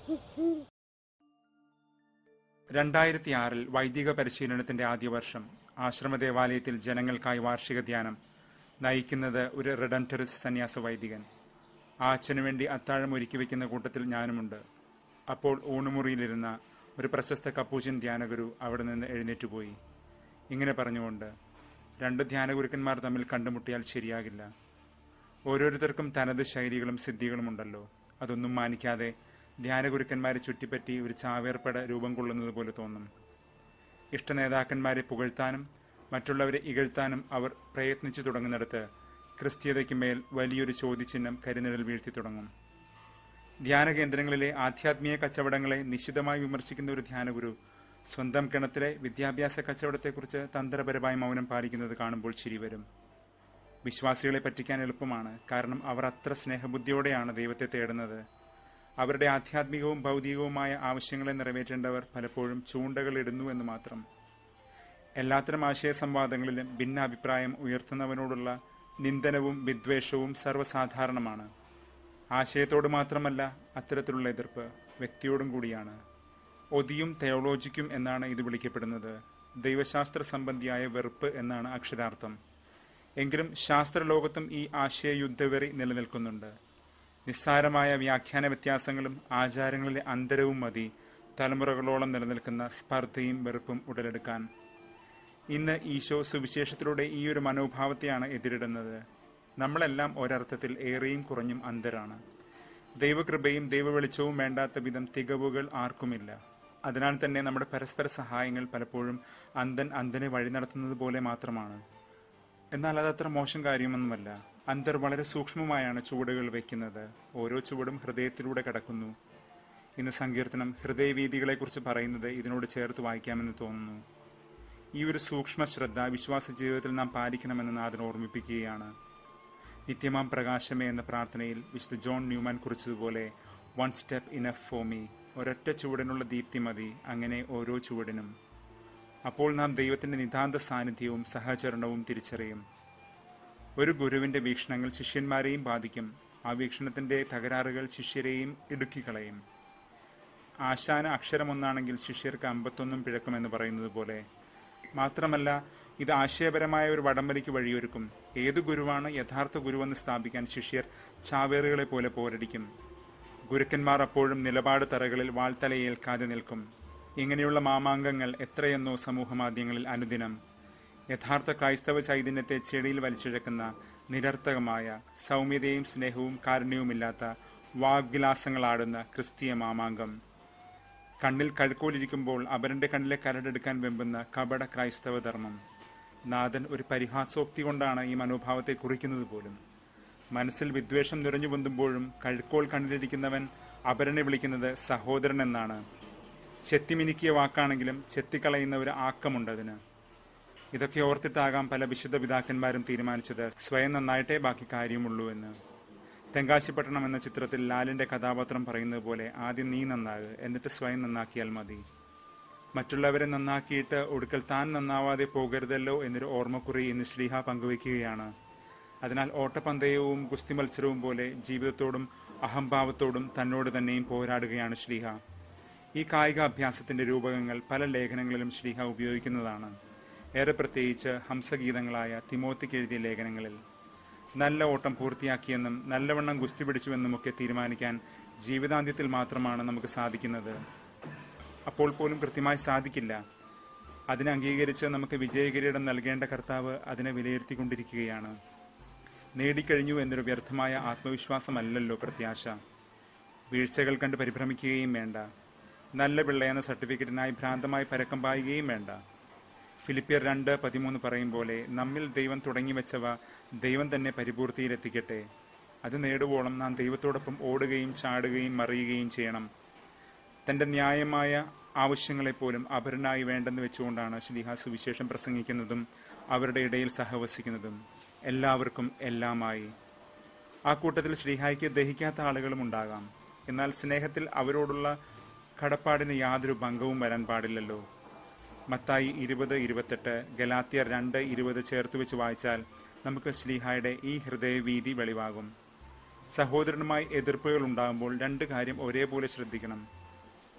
രണ്ടായിരത്തി ആറിൽ വൈദിക പരിശീലനത്തിന്റെ ആദ്യ വർഷം ആശ്രമ ദേവാലയത്തിൽ ജനങ്ങൾക്കായി വാർഷിക ധ്യാനം നയിക്കുന്നത് ഒരു റിഡൻറ്ററിസ് സന്യാസ വൈദികൻ ആ അച്ഛനു വേണ്ടി അത്താഴം ഒരുക്കി വെക്കുന്ന കൂട്ടത്തിൽ ഞാനുമുണ്ട് അപ്പോൾ ഊണുമുറിയിലിരുന്ന ഒരു പ്രശസ്ത കപ്പൂച്ചിൻ ധ്യാനഗുരു അവിടെ നിന്ന് എഴുന്നേറ്റുപോയി ഇങ്ങനെ പറഞ്ഞുകൊണ്ട് രണ്ട് ധ്യാനഗുരുക്കന്മാർ തമ്മിൽ കണ്ടുമുട്ടിയാൽ ശരിയാകില്ല ഓരോരുത്തർക്കും തനത് ശൈലികളും സിദ്ധികളുമുണ്ടല്ലോ അതൊന്നും മാനിക്കാതെ ധ്യാനഗുരുക്കന്മാരെ ചുറ്റിപ്പറ്റി ഒരു ചാവേർപ്പട രൂപം കൊള്ളുന്നത് പോലെ തോന്നും ഇഷ്ട നേതാക്കന്മാരെ പുകഴ്ത്താനും മറ്റുള്ളവരെ ഇകഴ്ത്താനും അവർ പ്രയത്നിച്ചു തുടങ്ങുന്നിടത്ത് ക്രിസ്തീയതയ്ക്ക് മേൽ വലിയൊരു ചോദ്യചിഹ്നം കരിനിഴൽ വീഴ്ത്തി തുടങ്ങും ധ്യാന കേന്ദ്രങ്ങളിലെ ആധ്യാത്മിക കച്ചവടങ്ങളെ നിശിതമായി വിമർശിക്കുന്ന ഒരു ധ്യാനഗുരു സ്വന്തം കിണത്തിലെ വിദ്യാഭ്യാസ കച്ചവടത്തെക്കുറിച്ച് തന്ത്രപരമായി മൗനം പാലിക്കുന്നത് കാണുമ്പോൾ ചിരി വരും വിശ്വാസികളെ പറ്റിക്കാൻ എളുപ്പമാണ് കാരണം അവർ അത്ര സ്നേഹബുദ്ധിയോടെയാണ് ദൈവത്തെ തേടുന്നത് അവരുടെ ആധ്യാത്മികവും ഭൗതികവുമായ ആവശ്യങ്ങളെ നിറവേറ്റേണ്ടവർ പലപ്പോഴും ചൂണ്ടകൾ ഇടുന്നു എന്ന് മാത്രം എല്ലാത്തരം ആശയ സംവാദങ്ങളിലും ഭിന്നാഭിപ്രായം ഉയർത്തുന്നവനോടുള്ള നിന്ദനവും വിദ്വേഷവും സർവ്വസാധാരണമാണ് ആശയത്തോട് മാത്രമല്ല അത്തരത്തിലുള്ള എതിർപ്പ് വ്യക്തിയോടും കൂടിയാണ് ഒതിയും തെയോളോജിക്കും എന്നാണ് ഇത് വിളിക്കപ്പെടുന്നത് ദൈവശാസ്ത്ര സംബന്ധിയായ വെറുപ്പ് എന്നാണ് അക്ഷരാർത്ഥം എങ്കിലും ശാസ്ത്രലോകത്തും ഈ ആശയ യുദ്ധവെറി നിലനിൽക്കുന്നുണ്ട് നിസ്സാരമായ വ്യാഖ്യാന വ്യത്യാസങ്ങളും ആചാരങ്ങളിലെ അന്തരവും മതി തലമുറകളോളം നിലനിൽക്കുന്ന സ്പർദ്ധയും വെറുപ്പും ഉടലെടുക്കാൻ ഇന്ന് ഈശോ സുവിശേഷത്തിലൂടെ ഈ ഒരു മനോഭാവത്തെയാണ് എതിരിടുന്നത് നമ്മളെല്ലാം ഒരർത്ഥത്തിൽ ഏറെയും കുറഞ്ഞും അന്തരാണ് ദൈവകൃപയും ദൈവവെളിച്ചവും വേണ്ടാത്ത വിധം തികവുകൾ ആർക്കുമില്ല അതിനാൽ തന്നെ നമ്മുടെ പരസ്പര സഹായങ്ങൾ പലപ്പോഴും അന്തൻ അന്തനെ വഴി നടത്തുന്നത് പോലെ മാത്രമാണ് എന്നാൽ അതത്ര മോശം കാര്യമൊന്നുമല്ല അന്തർ വളരെ സൂക്ഷ്മമായാണ് ചുവടുകൾ വയ്ക്കുന്നത് ഓരോ ചുവടും ഹൃദയത്തിലൂടെ കടക്കുന്നു ഇന്ന് സങ്കീർത്തനം ഹൃദയവീതികളെക്കുറിച്ച് പറയുന്നത് ഇതിനോട് ചേർത്ത് വായിക്കാമെന്ന് തോന്നുന്നു ഈ ഒരു സൂക്ഷ്മ ശ്രദ്ധ വിശ്വാസ ജീവിതത്തിൽ നാം പാലിക്കണമെന്ന് നാഥൻ ഓർമ്മിപ്പിക്കുകയാണ് നിത്യമാം പ്രകാശമേ എന്ന പ്രാർത്ഥനയിൽ വിശുദ്ധ ജോൺ ന്യൂമാൻ കുറിച്ചതുപോലെ one step enough for me ഒരൊറ്റ ചുവടിനുള്ള ദീപ്തി മതി അങ്ങനെ ഓരോ ചുവടിനും അപ്പോൾ നാം ദൈവത്തിന്റെ നിതാന്ത സാന്നിധ്യവും സഹചരണവും തിരിച്ചറിയും ഒരു ഗുരുവിന്റെ വീക്ഷണങ്ങൾ ശിഷ്യന്മാരെയും ബാധിക്കും ആ വീക്ഷണത്തിന്റെ തകരാറുകൾ ശിഷ്യരെയും ഇടുക്കിക്കളയും ആശാന അക്ഷരമൊന്നാണെങ്കിൽ ശിഷ്യർക്ക് അമ്പത്തൊന്നും പിഴക്കുമെന്ന് പറയുന്നത് പോലെ മാത്രമല്ല ഇത് ആശയപരമായ ഒരു വടംവലിക്ക് വഴിയൊരുക്കും ഏത് ഗുരുവാണ് യഥാർത്ഥ ഗുരുവെന്ന് സ്ഥാപിക്കാൻ ശിഷ്യർ ചാവേറുകളെ പോലെ പോരടിക്കും ഗുരുക്കന്മാർ അപ്പോഴും നിലപാട് തറകളിൽ വാൾത്തലയേൽക്കാതെ നിൽക്കും ഇങ്ങനെയുള്ള മാമാങ്കങ്ങൾ എത്രയെന്നോ സമൂഹമാധ്യമങ്ങളിൽ അനുദിനം യഥാർത്ഥ ക്രൈസ്തവ ചൈതന്യത്തെ ചെടിയിൽ വലിച്ചിഴക്കുന്ന നിരർത്ഥകമായ സൗമ്യതയും സ്നേഹവും കാരുണ്യവുമില്ലാത്ത വാഗ്വിലാസങ്ങളാടുന്ന ക്രിസ്തീയ മാമാങ്കം കണ്ണിൽ കഴുക്കോലിരിക്കുമ്പോൾ അവരന്റെ കണ്ണിലെ കരടെടുക്കാൻ വെമ്പുന്ന കപട ക്രൈസ്തവ ധർമ്മം നാഥൻ ഒരു പരിഹാസോക്തി കൊണ്ടാണ് ഈ മനോഭാവത്തെ കുറിക്കുന്നത് പോലും മനസ്സിൽ വിദ്വേഷം നിറഞ്ഞു പൊന്തുമ്പോഴും കഴുക്കോൾ കണ്ണിലിരിക്കുന്നവൻ അപരനെ വിളിക്കുന്നത് സഹോദരൻ എന്നാണ് ചെത്തിമിനുക്കിയ വാക്കാണെങ്കിലും ചെത്തിക്കളയുന്ന ഒരു ആക്കമുണ്ടതിന് ഇതൊക്കെ ഓർത്തിട്ടാകാം പല വിശുദ്ധ പിതാക്കന്മാരും തീരുമാനിച്ചത് സ്വയം നന്നായിട്ടേ ബാക്കി കാര്യമുള്ളൂ എന്ന് തെങ്കാശിപ്പട്ടണം എന്ന ചിത്രത്തിൽ ലാലിന്റെ കഥാപാത്രം പറയുന്നത് പോലെ ആദ്യം നീ നന്നാകുക എന്നിട്ട് സ്വയം നന്നാക്കിയാൽ മതി മറ്റുള്ളവരെ നന്നാക്കിയിട്ട് ഒടുക്കൽ താൻ നന്നാവാതെ പോകരുതല്ലോ എന്നൊരു ഓർമ്മക്കുറി ഇന്ന് ശ്രീഹ പങ്കുവയ്ക്കുകയാണ് അതിനാൽ ഓട്ടപ്പന്തയവും ഗുസ്തി മത്സരവും പോലെ ജീവിതത്തോടും അഹംഭാവത്തോടും തന്നോട് തന്നെയും പോരാടുകയാണ് ശ്രീഹ ഈ കായിക അഭ്യാസത്തിന്റെ രൂപകങ്ങൾ പല ലേഖനങ്ങളിലും ശ്രീഹ ഉപയോഗിക്കുന്നതാണ് ഏറെ പ്രത്യേകിച്ച് ഹംസഗീതങ്ങളായ തിമോത്തിക്ക് എഴുതിയ ലേഖനങ്ങളിൽ നല്ല ഓട്ടം പൂർത്തിയാക്കിയെന്നും നല്ലവണ്ണം ഗുസ്തി പിടിച്ചുവെന്നുമൊക്കെ തീരുമാനിക്കാൻ ജീവിതാന്ത്യത്തിൽ മാത്രമാണ് നമുക്ക് സാധിക്കുന്നത് അപ്പോൾ പോലും കൃത്യമായി സാധിക്കില്ല അതിനെ അംഗീകരിച്ച് നമുക്ക് വിജയകിരീടം നൽകേണ്ട കർത്താവ് അതിനെ വിലയിരുത്തിക്കൊണ്ടിരിക്കുകയാണ് നേടിക്കഴിഞ്ഞു എന്നൊരു വ്യർത്ഥമായ ആത്മവിശ്വാസമല്ലല്ലോ പ്രത്യാശ വീഴ്ചകൾ കണ്ട് പരിഭ്രമിക്കുകയും വേണ്ട നല്ല പിള്ളയെന്ന സർട്ടിഫിക്കറ്റിനായി ഭ്രാന്തമായി പരക്കം പായുകയും വേണ്ട ഫിലിപ്പിയർ രണ്ട് പതിമൂന്ന് പറയും പോലെ നമ്മിൽ ദൈവം തുടങ്ങി വെച്ചവ ദൈവം തന്നെ പരിപൂർത്തിയിലെത്തിക്കട്ടെ അത് നേടുവോളം നാം ദൈവത്തോടൊപ്പം ഓടുകയും ചാടുകയും മറിയുകയും ചെയ്യണം തന്റെ ന്യായമായ ആവശ്യങ്ങളെപ്പോലും അപരനായി വേണ്ടെന്ന് വെച്ചുകൊണ്ടാണ് ശ്ലീഹ സുവിശേഷം പ്രസംഗിക്കുന്നതും അവരുടെ ഇടയിൽ സഹവസിക്കുന്നതും എല്ലാവർക്കും എല്ലാമായി ആ കൂട്ടത്തിൽ ശ്രീഹായിക്ക് ദഹിക്കാത്ത ആളുകളും ഉണ്ടാകാം എന്നാൽ സ്നേഹത്തിൽ അവരോടുള്ള കടപ്പാടിന് യാതൊരു ഭംഗവും വരാൻ പാടില്ലല്ലോ മത്തായി ഇരുപത് ഇരുപത്തെട്ട് ഗലാത്തിയർ രണ്ട് ഇരുപത് ചേർത്ത് വെച്ച് വായിച്ചാൽ നമുക്ക് ശ്ലീഹായുടെ ഈ ഹൃദയവീതി വെളിവാകും സഹോദരനുമായി എതിർപ്പുകൾ ഉണ്ടാകുമ്പോൾ രണ്ട് കാര്യം ഒരേപോലെ ശ്രദ്ധിക്കണം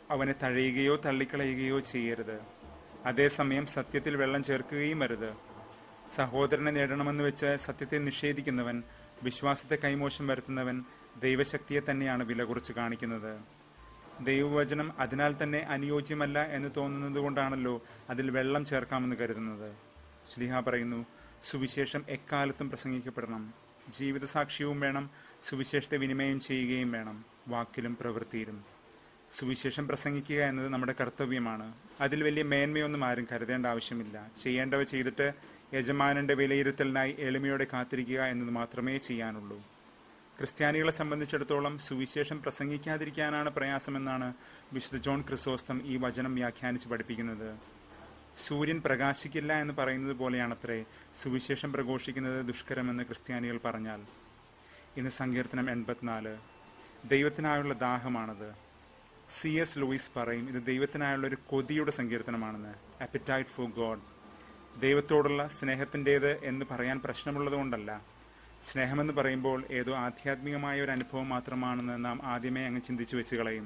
അവനെ തഴയുകയോ തള്ളിക്കളയുകയോ ചെയ്യരുത് അതേസമയം സത്യത്തിൽ വെള്ളം ചേർക്കുകയും അരുത് സഹോദരനെ നേടണമെന്ന് വെച്ച് സത്യത്തെ നിഷേധിക്കുന്നവൻ വിശ്വാസത്തെ കൈമോശം വരുത്തുന്നവൻ ദൈവശക്തിയെ തന്നെയാണ് വില കുറിച്ച് കാണിക്കുന്നത് ദൈവവചനം അതിനാൽ തന്നെ അനുയോജ്യമല്ല എന്ന് തോന്നുന്നത് കൊണ്ടാണല്ലോ അതിൽ വെള്ളം ചേർക്കാമെന്ന് കരുതുന്നത് ശ്ലീഹ പറയുന്നു സുവിശേഷം എക്കാലത്തും പ്രസംഗിക്കപ്പെടണം ജീവിതസാക്ഷ്യവും വേണം സുവിശേഷത്തെ വിനിമയം ചെയ്യുകയും വേണം വാക്കിലും പ്രവൃത്തിയിലും സുവിശേഷം പ്രസംഗിക്കുക എന്നത് നമ്മുടെ കർത്തവ്യമാണ് അതിൽ വലിയ മേന്മയൊന്നും ആരും കരുതേണ്ട ആവശ്യമില്ല ചെയ്യേണ്ടവ ചെയ്തിട്ട് യജമാനന്റെ വിലയിരുത്തലിനായി എളിമയോടെ കാത്തിരിക്കുക എന്നത് മാത്രമേ ചെയ്യാനുള്ളൂ ക്രിസ്ത്യാനികളെ സംബന്ധിച്ചിടത്തോളം സുവിശേഷം പ്രസംഗിക്കാതിരിക്കാനാണ് പ്രയാസമെന്നാണ് വിശുദ്ധ ജോൺ ക്രിസോസ്തം ഈ വചനം വ്യാഖ്യാനിച്ച് പഠിപ്പിക്കുന്നത് സൂര്യൻ പ്രകാശിക്കില്ല എന്ന് പറയുന്നത് പോലെയാണത്രേ സുവിശേഷം പ്രഘോഷിക്കുന്നത് ദുഷ്കരമെന്ന് ക്രിസ്ത്യാനികൾ പറഞ്ഞാൽ ഇന്ന് സങ്കീർത്തനം എൺപത്തിനാല് ദൈവത്തിനായുള്ള ദാഹമാണത് സി എസ് ലൂയിസ് പറയും ഇത് ദൈവത്തിനായുള്ള ഒരു കൊതിയുടെ സങ്കീർത്തനമാണെന്ന് അപ്പിറ്റൈറ്റ് ഫോർ ഗോഡ് ദൈവത്തോടുള്ള സ്നേഹത്തിൻ്റേത് എന്ന് പറയാൻ പ്രശ്നമുള്ളതുകൊണ്ടല്ല സ്നേഹമെന്ന് പറയുമ്പോൾ ഏതോ ആധ്യാത്മികമായ ഒരു അനുഭവം മാത്രമാണെന്ന് നാം ആദ്യമേ അങ്ങ് ചിന്തിച്ചു വെച്ച് കളയും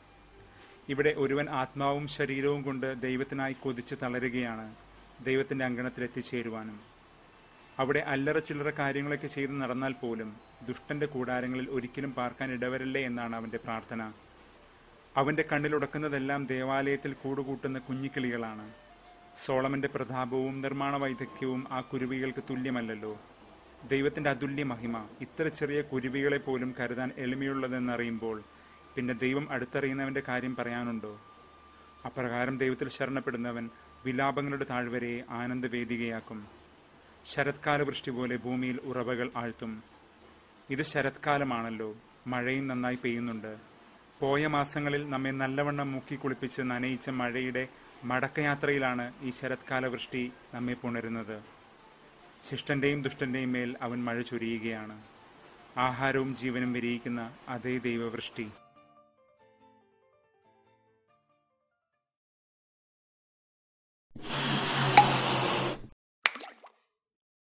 ഇവിടെ ഒരുവൻ ആത്മാവും ശരീരവും കൊണ്ട് ദൈവത്തിനായി കൊതിച്ച് തളരുകയാണ് ദൈവത്തിന്റെ അങ്കണത്തിൽ എത്തിച്ചേരുവാനും അവിടെ അല്ലറ ചില്ലറ കാര്യങ്ങളൊക്കെ ചെയ്ത് നടന്നാൽ പോലും ദുഷ്ടന്റെ കൂടാരങ്ങളിൽ ഒരിക്കലും പാർക്കാൻ ഇടവരല്ലേ എന്നാണ് അവന്റെ പ്രാർത്ഥന അവന്റെ കണ്ണിലുടക്കുന്നതെല്ലാം ദേവാലയത്തിൽ കൂടുകൂട്ടുന്ന കുഞ്ഞിക്കിളികളാണ് സോളമന്റെ പ്രതാപവും നിർമ്മാണ വൈദഗ്ധ്യവും ആ കുരുവികൾക്ക് തുല്യമല്ലല്ലോ ദൈവത്തിന്റെ അതുല്യ മഹിമ ഇത്ര ചെറിയ കുരുവികളെ പോലും കരുതാൻ എളിമയുള്ളതെന്നറിയുമ്പോൾ പിന്നെ ദൈവം അടുത്തറിയുന്നവന്റെ കാര്യം പറയാനുണ്ടോ അപ്രകാരം ദൈവത്തിൽ ശരണപ്പെടുന്നവൻ വിലാപങ്ങളുടെ താഴ്വരയെ ആനന്ദവേദികയാക്കും ശരത്കാല വൃഷ്ടി പോലെ ഭൂമിയിൽ ഉറവകൾ ആഴ്ത്തും ഇത് ശരത്കാലമാണല്ലോ മഴയും നന്നായി പെയ്യുന്നുണ്ട് പോയ മാസങ്ങളിൽ നമ്മെ നല്ലവണ്ണം മുക്കി കുളിപ്പിച്ച് നനയിച്ച മഴയുടെ മടക്കയാത്രയിലാണ് ഈ ശരത്കാല വൃഷ്ടി നമ്മെ പുണരുന്നത് ശിഷ്ടന്റെയും ദുഷ്ടന്റെയും മേൽ അവൻ മഴ ചൊരിയുകയാണ് ആഹാരവും ജീവനും വിരിയിക്കുന്ന അതേ ദൈവവൃഷ്ടി